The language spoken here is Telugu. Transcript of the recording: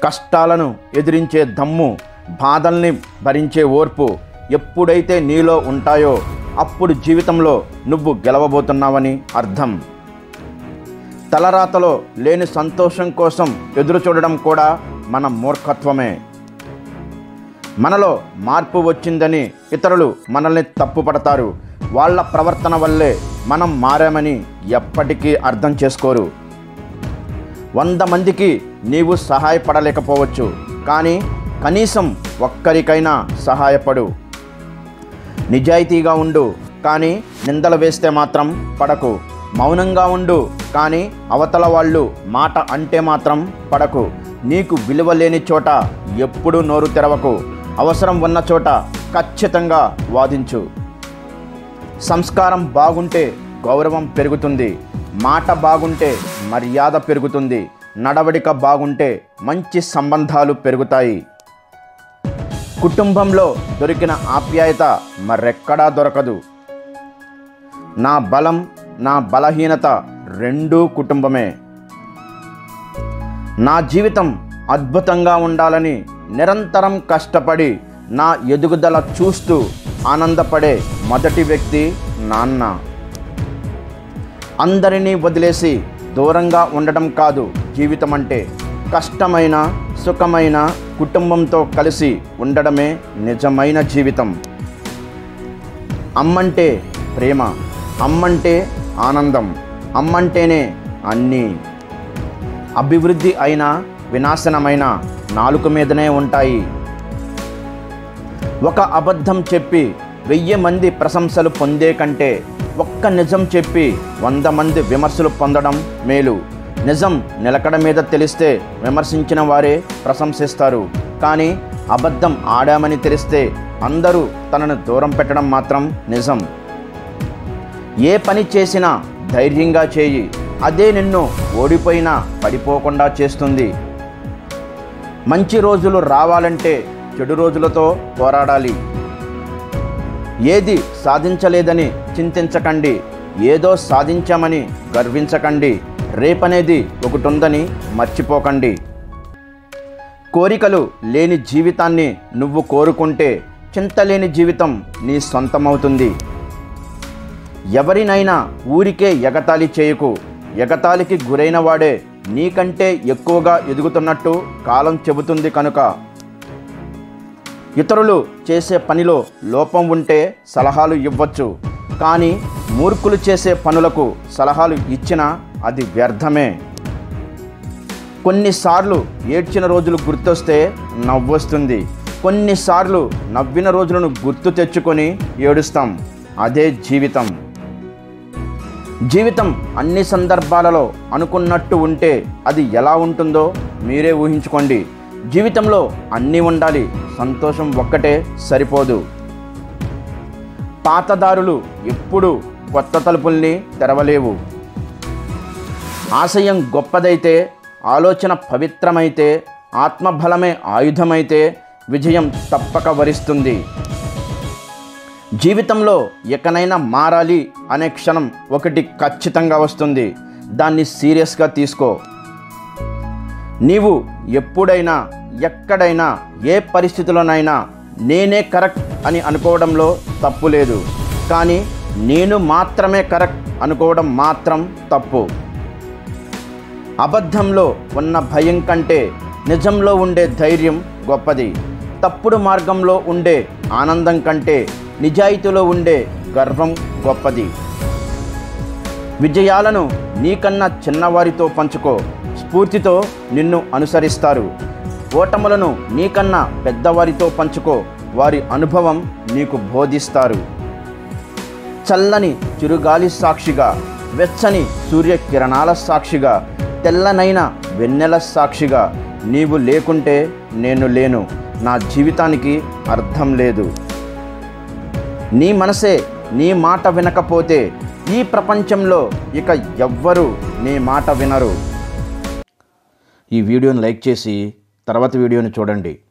కష్టాలను ఎదిరించే దమ్ము బాధల్ని భరించే ఓర్పు ఎప్పుడైతే నీలో ఉంటాయో అప్పుడు జీవితంలో నువ్వు గెలవబోతున్నావని అర్థం తలరాతలో లేని సంతోషం కోసం ఎదురు చూడడం కూడా మన మూర్ఖత్వమే మనలో మార్పు వచ్చిందని ఇతరులు మనల్ని తప్పుపడతారు వాళ్ళ ప్రవర్తన వల్లే మనం మారామని ఎప్పటికీ అర్థం చేసుకోరు వంద మందికి నీవు సహాయపడలేకపోవచ్చు కానీ కనీసం ఒక్కరికైనా సహాయపడు నిజాయితీగా ఉండు కానీ నిందలు వేస్తే మాత్రం పడకు మౌనంగా ఉండు కానీ అవతల వాళ్ళు మాట అంటే మాత్రం పడకు నీకు విలువ లేని చోట ఎప్పుడూ నోరు తెరవకు అవసరం ఉన్న చోట ఖచ్చితంగా వాదించు సంస్కారం బాగుంటే గౌరవం పెరుగుతుంది మాట బాగుంటే మర్యాద పెరుగుతుంది నడవడిక బాగుంటే మంచి సంబంధాలు పెరుగుతాయి కుటుంబంలో దొరికిన ఆప్యాయత మరెక్కడా దొరకదు నా బలం నా బలహీనత రెండూ కుటుంబమే నా జీవితం అద్భుతంగా ఉండాలని నిరంతరం కష్టపడి నా ఎదుగుదల చూస్తూ ఆనందపడే మొదటి వ్యక్తి నాన్న అందరినీ వదిలేసి దూరంగా ఉండడం కాదు జీవితం అంటే కష్టమైన సుఖమైన కుటుంబంతో కలిసి ఉండడమే నిజమైన జీవితం అమ్మంటే ప్రేమ అమ్మంటే ఆనందం అమ్మంటేనే అన్నీ అభివృద్ధి అయిన వినాశనమైన నాలుక మీదనే ఉంటాయి ఒక అబద్ధం చెప్పి వెయ్యి మంది ప్రశంసలు పొందే కంటే ఒక్క నిజం చెప్పి వంద మంది విమర్శలు పొందడం మేలు నిజం నిలకడ మీద తెలిస్తే విమర్శించిన వారే ప్రశంసిస్తారు కానీ అబద్ధం ఆడామని తెలిస్తే అందరూ తనను దూరం పెట్టడం మాత్రం నిజం ఏ పని చేసినా ధైర్యంగా చేయి అదే నిన్ను ఓడిపోయినా పడిపోకుండా చేస్తుంది మంచి రోజులు రావాలంటే చెడు రోజులతో పోరాడాలి ఏది సాధించలేదని చింతించకండి ఏదో సాధించామని గర్వించకండి రేపనేది ఒకటి ఉందని మర్చిపోకండి కోరికలు లేని జీవితాన్ని నువ్వు కోరుకుంటే చింతలేని జీవితం నీ సొంతమవుతుంది ఎవరినైనా ఊరికే ఎగతాళి చేయకు ఎగతాళికి గురైన వాడే నీకంటే ఎక్కువగా ఎదుగుతున్నట్టు కాలం చెబుతుంది కనుక ఇతరులు చేసే పనిలో లోపం ఉంటే సలహాలు ఇవ్వచ్చు కానీ మూర్ఖులు చేసే పనులకు సలహాలు ఇచ్చినా అది వ్యర్థమే కొన్నిసార్లు ఏడ్చిన రోజులు గుర్తొస్తే నవ్వొస్తుంది కొన్నిసార్లు నవ్విన రోజులను గుర్తు తెచ్చుకొని ఏడుస్తాం అదే జీవితం జీవితం అన్ని సందర్భాలలో అనుకున్నట్టు ఉంటే అది ఎలా ఉంటుందో మీరే ఊహించుకోండి జీవితంలో అన్నీ ఉండాలి సంతోషం ఒక్కటే సరిపోదు పాతదారులు ఎప్పుడు కొత్త తలుపుల్ని తెరవలేవు ఆశయం గొప్పదైతే ఆలోచన పవిత్రమైతే ఆత్మబలమే ఆయుధమైతే విజయం తప్పక వరిస్తుంది జీవితంలో ఎకనైనా మారాలి అనే క్షణం ఒకటి ఖచ్చితంగా వస్తుంది దాన్ని సీరియస్గా తీసుకో నీవు ఎప్పుడైనా ఎక్కడైనా ఏ పరిస్థితిలోనైనా నేనే కరెక్ట్ అని అనుకోవడంలో తప్పు లేదు కానీ నేను మాత్రమే కరెక్ట్ అనుకోవడం మాత్రం తప్పు అబద్ధంలో ఉన్న భయం కంటే నిజంలో ఉండే ధైర్యం గొప్పది తప్పుడు మార్గంలో ఉండే ఆనందం కంటే నిజాయితీలో ఉండే గర్వం గొప్పది విజయాలను నీకన్నా చిన్నవారితో పంచుకో స్ఫూర్తితో నిన్ను అనుసరిస్తారు ఓటములను నీకన్నా పెద్దవారితో పంచుకో వారి అనుభవం నీకు బోధిస్తారు చల్లని చిరుగాలి సాక్షిగా వెచ్చని సూర్యకిరణాల సాక్షిగా తెల్లనైన వెన్నెల సాక్షిగా నీవు లేకుంటే నేను లేను నా జీవితానికి అర్థం లేదు నీ మనసే నీ మాట వినకపోతే ఈ ప్రపంచంలో ఇక ఎవ్వరూ నీ మాట వినరు ఈ వీడియోని లైక్ చేసి తర్వాత వీడియోని చూడండి